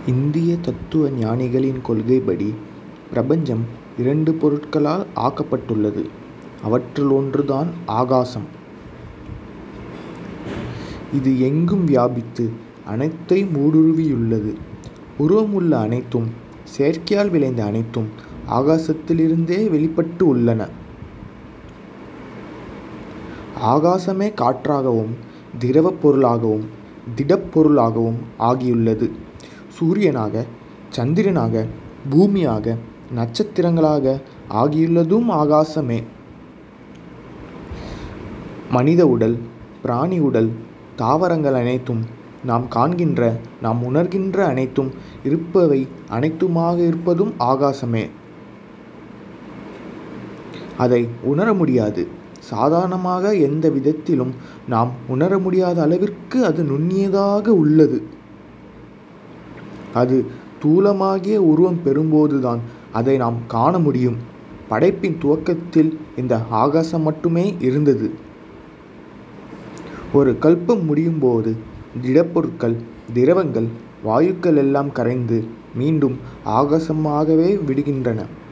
இந்திய தத்துவ ஞானிகளின் கொள்கைப்படி பிரபஞ்சம் இரண்டு பொருட்களால் ஆக்கப்பட்டுள்ளது. அவற்றுள் ஒன்றுதான் ஆகாசம். இது எங்கும் வியாபித்து அனைத்தையும் ஊடுருவியுள்ளது. உருவமுள்ள அனைத்தும் செயற்கையால் விளைந்த அனைத்தும் ஆகாசத்திலிருந்தே வெளிப்பட்டு உள்ளன. ஆகாசமே காற்றாகவும் திரவப் பொருளாகவும் திடப் பொருளாகவும் ஆகியுள்ளது. சூரியனாக சந்திரனாக பூமியாக நட்சத்திரங்களாக ஆகியுள்ளதும் ஆகாசமே. மனித உடல் பிராணி உடல் தாவரங்கள் அனைத்தும் நாம் காண்கின்ற நாம் உணர்கின்ற அனைத்தும் இருப்பவை அனைத்துமாக இருப்பதும் ஆகாசமே. அதை உணர முடியாது. சாதாரணமாக எந்த விதத்திலும் நாம் உணர முடியாத அளவிற்கு அது நுண்ணியதாக உள்ளது. அது தூலமாகிய உருவம் பெறும்போதுதான் அதை நாம் காண முடியும். படைப்பின் துவக்கத்தில் இந்த ஆகாசம் மட்டுமே இருந்தது. ஒரு கல்பம் முடியும்போது திடப்பொருட்கள் திரவங்கள் வாயுக்கள் எல்லாம் கரைந்து மீண்டும் ஆகாசமாகவே விடுகின்றன.